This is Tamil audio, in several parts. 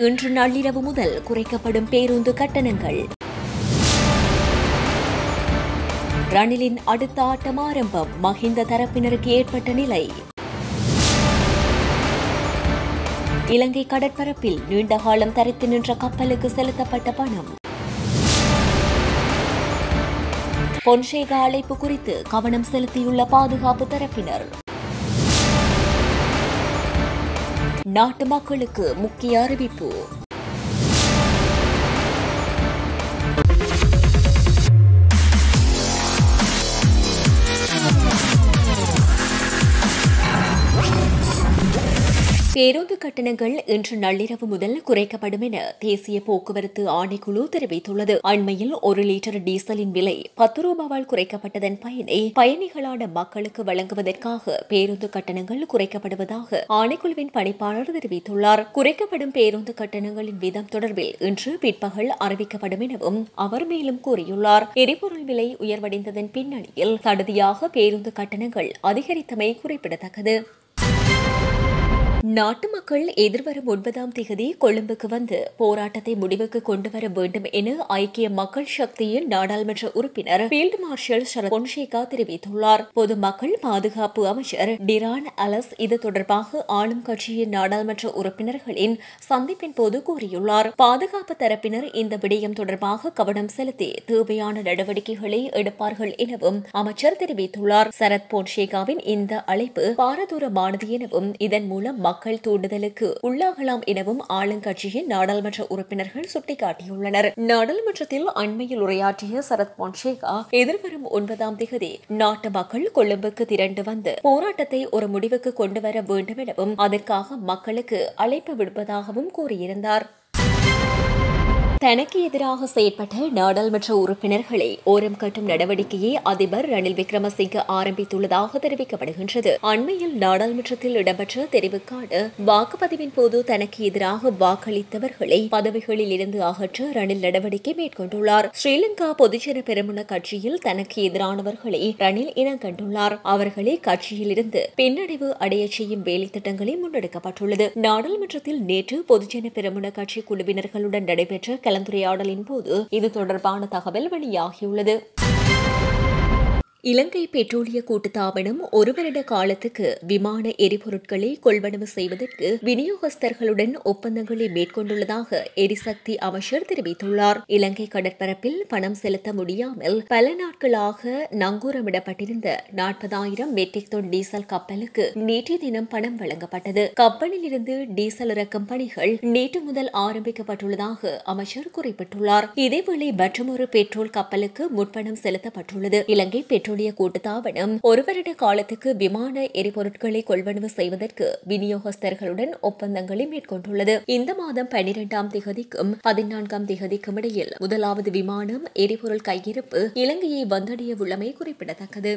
இன்று நள்ளிரவு முதல் குறைக்கப்படும் பேருந்து கட்டணங்கள் ரணிலின் அடுத்த ஆட்டம் ஆரம்பம் மஹிந்த தரப்பினருக்கு ஏற்பட்ட நிலை இலங்கை கடற்பரப்பில் நீண்ட காலம் தரித்து நின்ற கப்பலுக்கு செலுத்தப்பட்ட பணம் பொன்சேகா அழைப்பு குறித்து கவனம் செலுத்தியுள்ள பாதுகாப்பு தரப்பினர் நாட்டு மக்களுக்கு முக்கிய அறிவிப்பு பேருந்து கட்டணங்கள் இன்று நள்ளிரவு முதல் குறைக்கப்படும் என தேசிய போக்குவரத்து ஆணைக்குழு தெரிவித்துள்ளது அண்மையில் ஒரு லிட்டர் டீசலின் விலை பத்து ரூபாவால் குறைக்கப்பட்டதன் பயனை பயணிகளான மக்களுக்கு வழங்குவதற்காக பேருந்து கட்டணங்கள் குறைக்கப்படுவதாக ஆணைக்குழுவின் பணிப்பாளர் தெரிவித்துள்ளார் குறைக்கப்படும் பேருந்து கட்டணங்களின் வீதம் தொடர்பில் இன்று பிற்பகல் அறிவிக்கப்படும் எனவும் அவர் மேலும் கூறியுள்ளார் எரிபொருள் விலை உயர்வடைந்ததன் பின்னணியில் சடுதியாக பேருந்து கட்டணங்கள் அதிகரித்தமை குறிப்பிடத்தக்கது நாட்டு மக்கள் எதிர்வரும் ஒன்பதாம் தேதி கொழும்புக்கு வந்து போராட்டத்தை முடிவுக்கு கொண்டு வர வேண்டும் என ஐக்கிய மக்கள் சக்தியின் நாடாளுமன்ற உறுப்பினர் ஃபீல்டு மார்ஷல் சரத் பொன்சேகா தெரிவித்துள்ளார் பொதுமக்கள் பாதுகாப்பு அமைச்சர் டிரான் அலஸ் இது தொடர்பாக ஆளும் கட்சியின் நாடாளுமன்ற உறுப்பினர்களின் சந்திப்பின் போது கூறியுள்ளார் பாதுகாப்பு தரப்பினர் இந்த விடயம் தொடர்பாக கவனம் செலுத்தி தேவையான நடவடிக்கைகளை எடுப்பார்கள் எனவும் அமைச்சர் தெரிவித்துள்ளார் சரத் பொன்சேகாவின் இந்த அழைப்பு பாரதூரமானது எனவும் இதன் மூலம் மக்கள் தூண்டுதலுக்கு உள்ளாகலாம் எனவும் ஆளுங்கட்சியின் நாடாளுமன்ற உறுப்பினர்கள் சுட்டிக்காட்டியுள்ளனர் நாடாளுமன்றத்தில் அண்மையில் உரையாற்றிய சரத் பொன்சேகா எதிர்வரும் ஒன்பதாம் தேதி நாட்டு மக்கள் கொழும்புக்கு திரண்டு வந்து போராட்டத்தை ஒரு முடிவுக்கு கொண்டு வர வேண்டும் எனவும் அதற்காக மக்களுக்கு அழைப்பு விடுப்பதாகவும் கூறியிருந்தார் தனக்கு எதிராக செயற்பட்ட நாடாளுமன்ற உறுப்பினர்களை ஓரம் கட்டும் நடவடிக்கையை அதிபர் ரணில் விக்ரமசிங்க ஆரம்பித்துள்ளதாக தெரிவிக்கப்படுகின்றது அண்மையில் நாடாளுமன்றத்தில் இடம்பெற்ற தெரிவுக்கான வாக்குப்பதிவின் போது தனக்கு எதிராக வாக்களித்தவர்களை பதவிகளில் இருந்து அகற்ற ரணில் நடவடிக்கை மேற்கொண்டுள்ளார் ஸ்ரீலங்கா பொதுஜன பெருமுன கட்சியில் தனக்கு எதிரானவர்களை ரணில் இனம் கண்டுள்ளார் அவர்களை கட்சியில் இருந்து பின்னடைவு அடைய செய்யும் வேலை திட்டங்களை முன்னெடுக்கப்பட்டுள்ளது நாடாளுமன்றத்தில் நேற்று பொதுஜன பெருமுன கட்சி குழுவினர்களுடன் நடைபெற்ற கலந்துரையாடலின் போது இது தொடர்பான தகவல் வெளியாகியுள்ளது இலங்கை பெட்ரோலிய கூட்டுத்தாபனம் ஒரு வருட காலத்துக்கு விமான எரிபொருட்களை கொள்வனவு செய்வதற்கு விநியோகஸ்தர்களுடன் ஒப்பந்தங்களை மேற்கொண்டுள்ளதாக எரிசக்தி அமைச்சர் தெரிவித்துள்ளார் இலங்கை கடற்பரப்பில் பணம் செலுத்த முடியாமல் பல நாட்களாக நங்கூரமிடப்பட்டிருந்த நாற்பதாயிரம் மெட்ரிக் டன் டீசல் கப்பலுக்கு நேற்றைய தினம் பணம் வழங்கப்பட்டது கப்பலில் இருந்து டீசல் இறக்கும் பணிகள் நேற்று முதல் ஆரம்பிக்கப்பட்டுள்ளதாக அமைச்சர் குறிப்பிட்டுள்ளார் இதேவேளை மற்றொரு பெட்ரோல் கப்பலுக்கு முற்பணம் செலுத்தப்பட்டுள்ளது இலங்கை பெட்ரோல் பெட்ரோலிய கூட்டுத்தாபனம் ஒரு வருட காலத்துக்கு விமான எரிபொருட்களை கொள்வனவு செய்வதற்கு விநியோகஸ்தர்களுடன் ஒப்பந்தங்களை மேற்கொண்டுள்ளது இந்த மாதம் பனிரெண்டாம் திகதிக்கும் பதினான்காம் திகதிக்கும் இடையில் முதலாவது விமானம் எரிபொருள் கையிருப்பு இலங்கையை வந்தடைய உள்ளமை குறிப்பிடத்தக்கது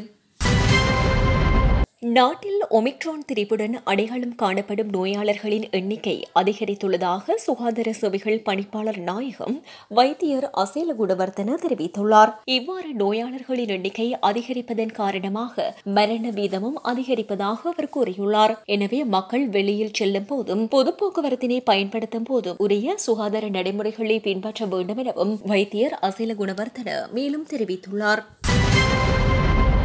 நாட்டில் ஒமிக்ரான் திரிப்புடன் அடையாளம் காணப்படும் நோயாளர்களின் எண்ணிக்கை அதிகரித்துள்ளதாக சுகாதார சேவைகள் பணிப்பாளர் நாயகம் வைத்தியர் அசேல குணவர்த்தன தெரிவித்துள்ளார் இவ்வாறு நோயாளர்களின் எண்ணிக்கை அதிகரிப்பதன் காரணமாக மரண வீதமும் அதிகரிப்பதாக அவர் கூறியுள்ளார் எனவே மக்கள் வெளியில் செல்லும் போதும் பொது போக்குவரத்தினை பயன்படுத்தும் போதும் உரிய சுகாதார நடைமுறைகளை பின்பற்ற வேண்டும் எனவும் வைத்தியர் அசேல குணவர்த்தன மேலும் தெரிவித்துள்ளார்